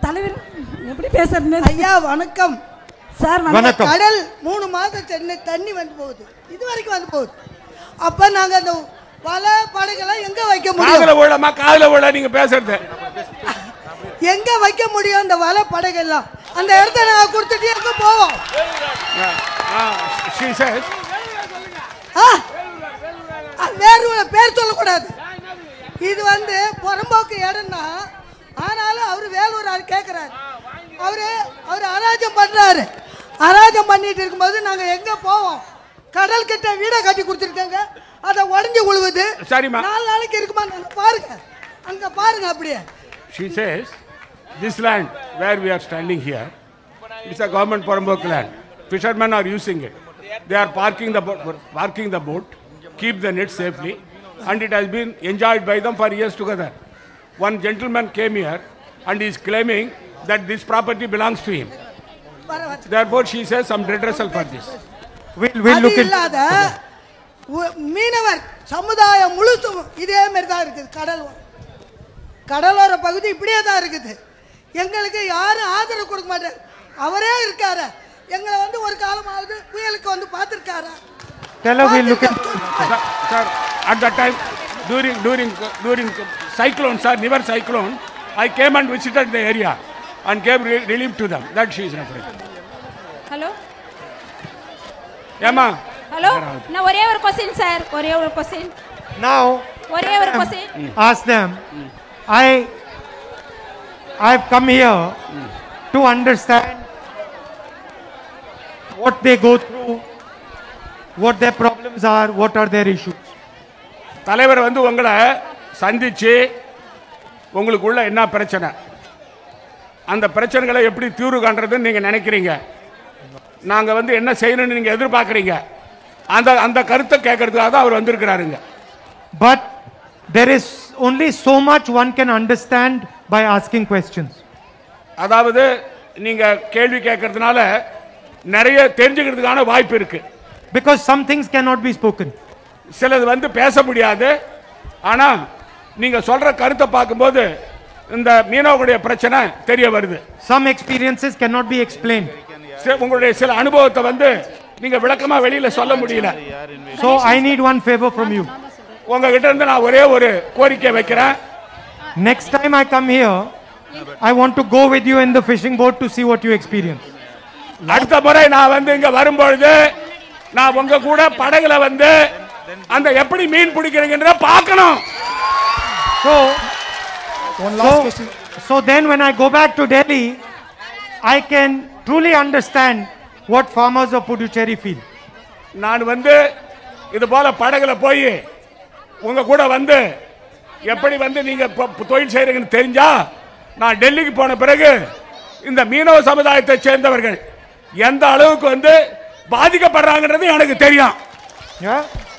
தலைவர் எப்படி பேசுறதுன்னு ஐயா வணக்கம் சார் வணக்கம் வணக்கம் கடல் மூணு மாதம் சென்னை தண்ணி வந்து போகுது இது வரைக்கும் வந்து போகுது அப்ப நாங்க அந்த வலை படகெல்லாம் எங்க வைக்க முடியும் காதுல விழமா காதுல விழ நீங்க பேசுறது எங்க வைக்க முடியும் அந்த வலை படகெல்லாம் அந்த இடத்த நாங்க கொடுத்துட்டு எங்க போவோம் she says ஆ? ஆ, வேறு ஒரு பேர் சொல்லக்கூடாது இது வந்து புறம்போக்கு இடம்னா ஆனாலும் அவர் வேலூர் ஆள் கேட்குறாரு அவரு அவர் அராஜம் பண்றாரு அராஜம் பண்ணிட்டு இருக்கும்போது நாங்க எங்க போவோம் கடல் கிட்ட வீடை கட்டி கொடுத்துருக்காங்க அதை உடஞ்சி உழுவுது சரிம்மா. நாலு நாளைக்கு இருக்குமா அங்க பாருங்க அங்க பாருங்க அப்படியே she says this land where we are standing here it's a government Porambok land fishermen are using it they are parking the boat parking the boat keep the net safely and it has been enjoyed by them for years together one gentleman came here and is claiming that this property belongs to him பரவாயில்ல therefore she says some redressal for this We'll, we'll அது look into இல்லாத உ- மீனவர் சமுதாயம் முழுசும் இதே மாதிரி தான் இருக்குது கடல் ஓரம். கடலோர பகுதி இப்படியே தான் இருக்குது எங்களுக்கு யாரும் ஆதரவு கொடுக்க மாட்டார் அவரே இருக்காரு எங்களை வந்து ஒரு காலமாவது புயலுக்கு வந்து பார்த்துருக்காரா Tell her we'll look into sir, sir, at that time, during during during cyclone, sir, never cyclone, I came and visited the area and gave re- relief to them. That she is referring. Hello ஏமா hello நான் ஒரே ஒரு question sir ஒரே ஒரு question Now, ஒரே ஒரு question ask them. I, I've come here to understand what they go through, what their problems are, what are their issues. தலைவர் வந்து உங்களை சந்திச்சு உங்களுக்குள்ள என்ன பிரச்சனை அந்த பிரச்சனைகளை எப்படி தீர்வு காண்றதுன்னு நீங்க நினைக்கிறீங்க நாங்க வந்து என்ன செய்யணும்னு நீங்க எதிர்பார்க்கறீங்க அந்த அந்த கருத்தை கேட்கறதுக்காக தான் அவர் வந்திருக்கிறாருங்க But there is only so much one can understand by asking questions. அதாவது நீங்க கேள்வி கேட்கறதுனால நிறைய தெரிஞ்சுக்கிறதுக்கான வாய்ப்பு இருக்கு Because some things cannot be spoken. சிலது வந்து பேச முடியாது ஆனா நீங்க சொல்ற கருத்தை பார்க்கும்போது இந்த மீனவர்களுடைய பிரச்சனை தெரிய வருது Some experiences cannot be explained. சி- உங்களுடைய சில அனுபவத்தை வந்து நீங்க விளக்கமா வெளியில சொல்ல முடியல So I need one favor from you. உங்ககிட்ட இருந்து நான் ஒரே ஒரு கோரிக்கை வைக்கிறேன் Next time I come here, I want to go with you in the fishing boat to see what you experience. அடுத்த முறை நான் வந்து இங்க வரும்பொழுது நான் உங்க கூட படகுல வந்து அந்த எப்படி மீன் பிடிக்கிறீங்கன்ற பார்க்கணும் So, One last so, question. so then when I go back to Delhi, I can truly understand what farmers of Puducherry feel. நான் வந்து இது போல படகுல போய் உங்க கூட வந்து எப்படி வந்து நீங்க ப- ப- தொழில் செய்யறீங்கன்னு தெரிஞ்சா நான் டெல்லிக்கு போன பிறகு இந்த மீனவ சமுதாயத்தை சேர்ந்தவர்கள் எந்த அளவுக்கு வந்து பாதிக்கப்படுறாங்கன்றது எனக்கு தெரியும் Yeah?